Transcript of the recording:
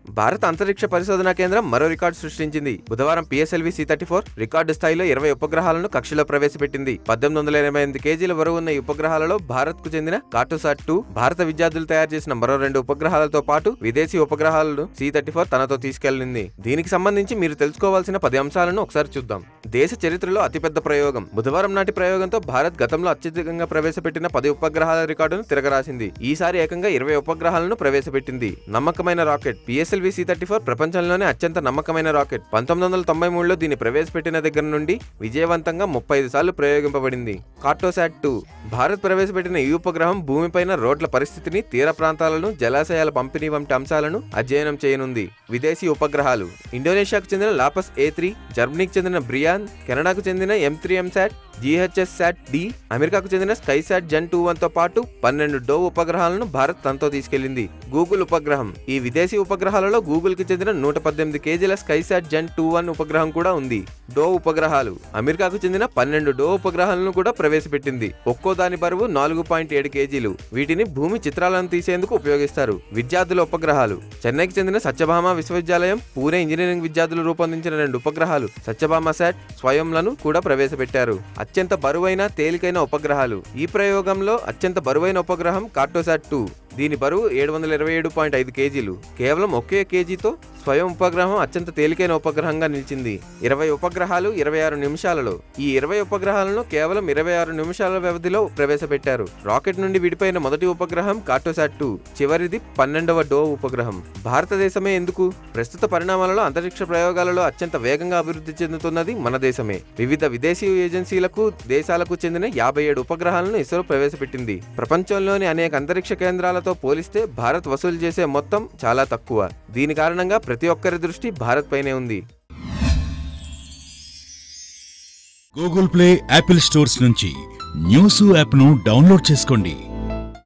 భారత అంతరిక్ష పరిశోధనా కేంద్రం మరో రికార్డు సృష్టించింది బుధవారం PSLV C thirty four record స్థాయిలో ఇరవై ఉపగ్రహాలను కక్షలో ప్రవేశపెట్టింది పద్దెనిమిది వందల ఎనభై ఎనిమిది కేజీల బరువు ఉన్న ఈ ఉపగ్రహాలలో భారత్ కు చెందిన కార్టోసాట్ టూ భారత విద్యార్థులు తయారు చేసిన మరో రెండు ఉపగ్రహాలతో పాటు విదేశీ ఉపగ్రహాలను సి థర్టీ ఫోర్ తనతో తీసుకెళ్లింది దీనికి సంబంధించి మీరు తెలుసుకోవాల్సిన పది అంశాలను ఒకసారి చూద్దాం దేశ చరిత్రలో అతిపెద్ద ప్రయోగం బుధవారం నాటి ప్రయోగంతో భారత్ గతంలో అత్యధికంగా ప్రవేశపెట్టిన పది ఉపగ్రహాల రికార్డును తిరగరాసింది ఈసారి ఏకంగా ఇరవై ఉపగ్రహాలను ప్రవేశపెట్టింది నమ్మకమైన rocket PSLV C thirty four ప్రపంచంలోనే అత్యంత నమ్మకమైన రాకెట్ పంతొమ్మిది వందల తొంభై మూడులో దీన్ని ప్రవేశపెట్టిన దగ్గర నుండి విజయవంతంగా ముప్పై ఐదు సార్లు ప్రయోగింపబడింది కార్టోసాట్ టూ భారత్ ప్రవేశపెట్టిన ఈ ఉపగ్రహం భూమిపైన రోడ్ల పరిస్థితిని తీర ప్రాంతాలను జలాశయాల పంపిణీ వంటి అంశాలను అధ్యయనం చేయనుంది విదేశీ ఉపగ్రహాలు ఇండోనేషియాకు చెందిన లాపస్ ఏ త్రీ జర్మనీకి చెందిన బ్రియాన్ కెనడాకు చెందిన M three M sat GHS sat D అమెరికాకు చెందిన sky sat gen two one తో పాటు పన్నెండు డో ఉపగ్రహాలను భారత్ తనతో తీసుకెళ్లింది గూగుల్ ఉపగ్రహం ఈ విదేశీ ఉపగ్రహాలలో గూగుల్ కి చెందిన నూట పద్దెనిమిది కేజీల sky sat gen two one ఉపగ్రహం కూడా ఉంది డో ఉపగ్రహాలు అమెరికాకు చెందిన పన్నెండు డో ఉపగ్రహాలను కూడా ప్రవేశపెట్టింది ఒక్కో దాని బరువు నాలుగు పాయింట్ ఏడు కేజీలు వీటిని భూమి చిత్రాలను తీసేందుకు ఉపయోగిస్తారు విద్యార్థుల ఉపగ్రహాలు చెన్నైకి చెందిన సత్యభామ విశ్వవిద్యాలయం పూణే ఇంజనీరింగ్ విద్యార్థులు రూపొందించిన రెండు ఉపగ్రహాలు సత్యభామ శాట్ స్వయంలను కూడా ప్రవేశపెట్టారు అత్యంత బరువైన తేలికైన ఉపగ్రహాలు ఈ ప్రయోగంలో అత్యంత బరువైన ఉపగ్రహం కార్టోసాట్ టూ దీని బరువు ఏడు వందల ఇరవై ఏడు పాయింట్ ఐదు కేజీలు కేవలం ఒకే కేజీతో స్వయం ఉపగ్రహం అత్యంత తేలికైన ఉపగ్రహంగా నిలిచింది ఇరవై ఉపగ్రహాలు ఇరవై ఆరు నిమిషాలలో ఈ ఇరవై ఉపగ్రహాలను కేవలం ఇరవై ఆరు నిమిషాల వ్యవధిలో ప్రవేశపెట్టారు రాకెట్ నుండి విడిపోయిన మొదటి ఉపగ్రహం కార్టోసాట్ టూ చివరిది పన్నెండవ డో ఉపగ్రహం భారతదేశమే ఎందుకు ప్రస్తుత పరిణామాలలో అంతరిక్ష ప్రయోగాలలో అత్యంత వేగంగా అభివృద్ధి చెందుతున్నది మన దేశమే వివిధ విదేశీ ఏజెన్సీలకు దేశాలకు చెందిన యాభై ఏడు ఉపగ్రహాలను ఇస్రో ప్రవేశపెట్టింది ప్రపంచంలోని అనేక అంతరిక్ష కేంద్రాలతో పోలిస్తే భారత్ వసూలు చేసే మొత్తం చాలా తక్కువ దీని కారణంగా ప్రతి ఒక్కరి దృష్టి భారత్ పైనే ఉంది గూగుల్ ప్లే యాపిల్ స్టోర్స్ నుంచి న్యూస్ యాప్ను డౌన్లోడ్ చేసుకోండి